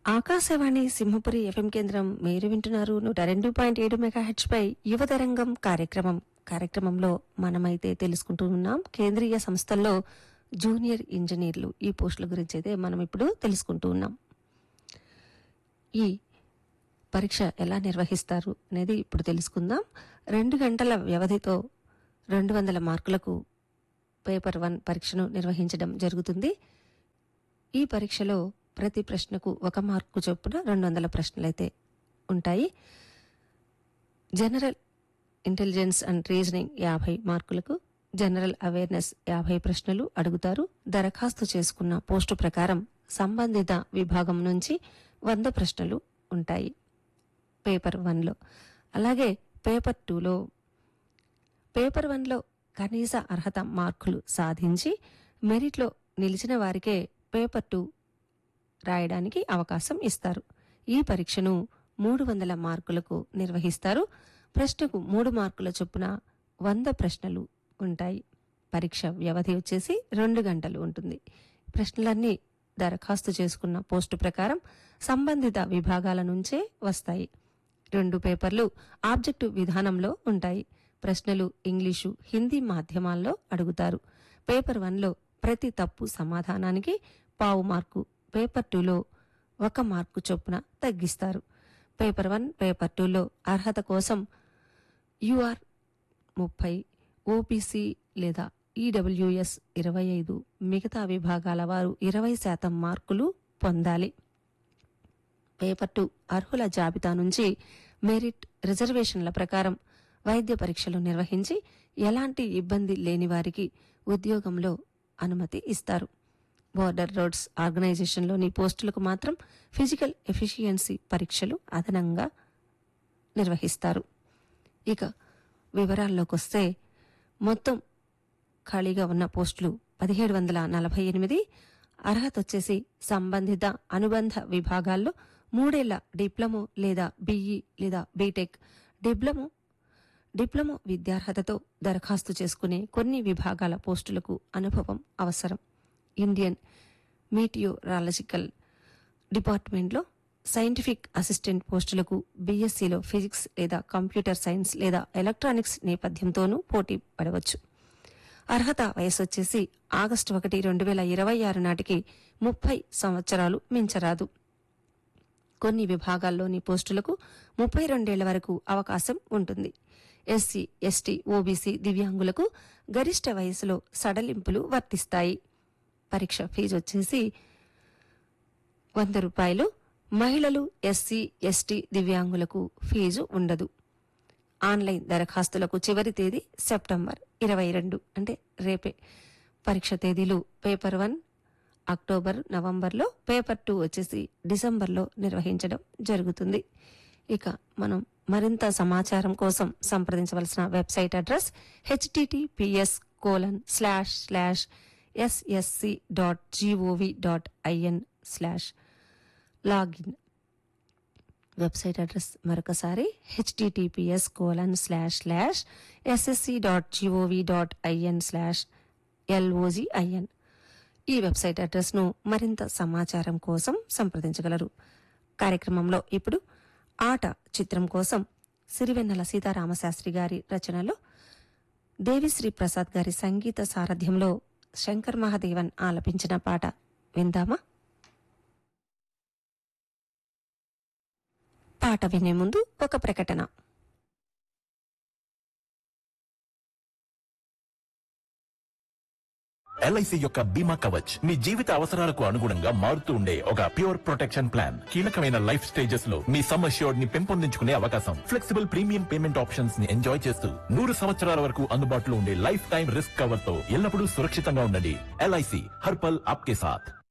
Akashvani Simhapuri FM కేంద్రం మీరు వింటున్నారు నూట రెండు పాయింట్ ఏడు మెగాహెచ్ పై యువతరంగం కార్యక్రమం కార్యక్రమంలో మనమైతే తెలుసుకుంటూ ఉన్నాం కేంద్రీయ సంస్థల్లో జూనియర్ ఇంజనీర్లు ఈ పోస్టుల గురించి అయితే మనం ఇప్పుడు తెలుసుకుంటూ ఉన్నాం ఈ పరీక్ష ఎలా నిర్వహిస్తారు అనేది ఇప్పుడు తెలుసుకుందాం రెండు గంటల వ్యవధితో రెండు వందల మార్కులకు పేపర్ వన్ పరీక్షను నిర్వహించడం జరుగుతుంది ఈ పరీక్షలో ప్రతి ప్రశ్నకు ఒక మార్కు చొప్పున రెండు వందల ప్రశ్నలైతే ఉంటాయి జనరల్ ఇంటెలిజెన్స్ అండ్ రీజనింగ్ యాభై మార్కులకు జనరల్ అవేర్నెస్ యాభై ప్రశ్నలు అడుగుతారు దరఖాస్తు చేసుకున్న పోస్టు ప్రకారం సంబంధిత విభాగం నుంచి వంద ప్రశ్నలు ఉంటాయి పేపర్ వన్లో అలాగే పేపర్ టూలో పేపర్ వన్లో కనీస అర్హత మార్కులు సాధించి మెరిట్లో నిలిచిన వారికే పేపర్ టూ రాయడానికి అవకాశం ఇస్తారు ఈ పరీక్షను మూడు వందల మార్కులకు నిర్వహిస్తారు ప్రశ్నకు మూడు మార్కుల చొప్పున వంద ప్రశ్నలు ఉంటాయి పరీక్ష వ్యవధి వచ్చేసి రెండు గంటలు ఉంటుంది ప్రశ్నలన్నీ దరఖాస్తు చేసుకున్న పోస్టు ప్రకారం సంబంధిత విభాగాల నుంచే వస్తాయి రెండు పేపర్లు ఆబ్జెక్టివ్ విధానంలో ఉంటాయి ప్రశ్నలు ఇంగ్లీషు హిందీ మాధ్యమాల్లో అడుగుతారు పేపర్ వన్లో ప్రతి తప్పు సమాధానానికి పావు మార్కు పేపర్ టూలో ఒక మార్కు చొప్పున తగ్గిస్తారు పేపర్ వన్ పేపర్ టూలో అర్హత కోసం యూఆర్ ముప్పై ఓబీసీ లేదా ఈడబ్ల్యూఎస్ ఇరవై ఐదు మిగతా విభాగాల వారు ఇరవై శాతం మార్కులు పొందాలి పేపర్ టూ అర్హుల జాబితా నుంచి మెరిట్ రిజర్వేషన్ల ప్రకారం వైద్య పరీక్షలు నిర్వహించి ఎలాంటి ఇబ్బంది లేని వారికి ఉద్యోగంలో అనుమతి ఇస్తారు బోర్డర్ రోడ్స్ ఆర్గనైజేషన్లోని పోస్టులకు మాత్రం ఫిజికల్ ఎఫిషియన్సీ పరీక్షలు అదనంగా నిర్వహిస్తారు ఇక వివరాల్లోకి వస్తే మొత్తం ఖాళీగా ఉన్న పోస్టులు పదిహేడు వందల నలభై ఎనిమిది అర్హత వచ్చేసి సంబంధిత అనుబంధ విభాగాల్లో మూడేళ్ల డిప్లొమో లేదా బీఈ లేదా బీటెక్ డిప్లొమో డిప్లొమో విద్యార్హతతో దరఖాస్తు చేసుకునే కొన్ని విభాగాల పోస్టులకు అనుభవం అవసరం ఇండియన్ మీటియోరాలజికల్ డిపార్ట్మెంట్లో సైంటిఫిక్ అసిస్టెంట్ పోస్టులకు బీఎస్సీలో ఫిజిక్స్ లేదా కంప్యూటర్ సైన్స్ లేదా ఎలక్ట్రానిక్స్ నేపథ్యంతోనూ పోటీ పడవచ్చు అర్హత వయసు వచ్చేసి ఆగస్టు ఒకటి రెండు వేల ఇరవై ఆరు నాటికి ముప్పై సంవత్సరాలు మించరాదు కొన్ని విభాగాల్లోని పోస్టులకు ముప్పై రెండేళ్ల వరకు అవకాశం ఉంటుంది ఎస్సీ ఎస్టీ ఓబీసీ దివ్యాంగులకు గరిష్ట వయసులో సడలింపులు వర్తిస్తాయి పరీక్ష ఫీజు వచ్చేసి వంద రూపాయలు మహిళలు ఎస్సీ ఎస్టీ దివ్యాంగులకు ఫీజు ఉండదు ఆన్లైన్ దరఖాస్తులకు చివరి తేదీ సెప్టెంబర్ ఇరవై రెండు అంటే రేపే పరీక్ష తేదీలు పేపర్ వన్ అక్టోబర్ నవంబర్లో పేపర్ టూ వచ్చేసి డిసెంబర్లో నిర్వహించడం జరుగుతుంది ఇక మనం మరింత సమాచారం కోసం సంప్రదించవలసిన website address HTTPS colon slash slash SSC dot GOV dot IN slash login website address మరొకసారి HTTPS colon slash slash SSC dot GOV dot IN slash L O G I N ఈ వెబ్సైట్ అడ్రస్ను మరింత సమాచారం కోసం సంప్రదించగలరు కార్యక్రమంలో ఇప్పుడు ఆట చిత్రం కోసం సిరివెన్నెల సీతారామశాస్త్రి గారి రచనలో దేవిశ్రీ ప్రసాద్ గారి సంగీత సారథ్యంలో శంకర్ మహాదేవన్ ఆలపించిన పాట విందామా పాట వినే ముందు ఒక ప్రకటన ఎల్ఐసి యొక్క బీమా కవచ్ మీ జీవిత అవసరాలకు అనుగుణంగా మారుతూ ఉండే ఒక ప్యూర్ ప్రొటెక్షన్ ప్లాన్ కీలకమైన లైఫ్ స్టేజెస్ లో మీ సమ్ అష్యూర్డ్ ని పెంపొందించుకునే అవకాశం ఫ్లెక్సిబుల్ ప్రీమియం పేమెంట్ ఆప్షన్స్ ని ఎంజాయ్ చేస్తూ నూరు సంవత్సరాల వరకు అందుబాటులో ఉండే లైఫ్ టైం రిస్క్ కవర్ తో ఎల్లప్పుడూ సురక్షితంగా ఉండండి ఎల్ఐసి హర్పల్ ఆప్కే సాథ్